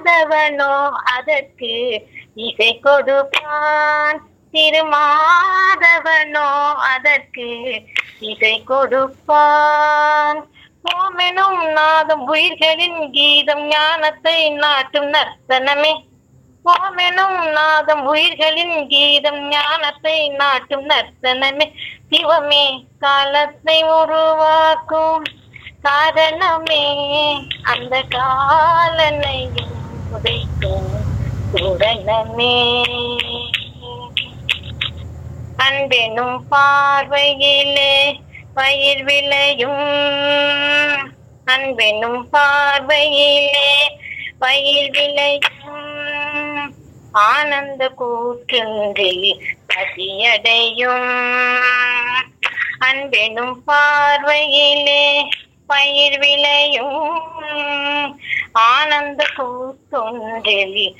மாதவனோ அதற்கு இசை கொடுப்பான் திருமாதவனோ அதற்கு இசை கொடுப்பான் ஓமெனும் நாதம் உயிர்களின் கீதம் ஞானத்தை நாட்டும் நர்த்தனமே ஓமெனும் நாதம் உயிர்களின் கீதம் ஞானத்தை நாட்டும் நர்த்தனமே சிவமே காலத்தை உருவாக்கும் காரணமே அந்த காலனையும் உதைக்கும் சுரணமே அன்பெனும் பார்வையிலே பயிர் விளையும் அன்பெனும் பார்வையிலே பயிர் விளையும் ஆனந்த கூற்றில் பதியடையும் அன்பெனும் பார்வையிலே பயிர் விளையும் ஆனந்த கூத்தொன்றில்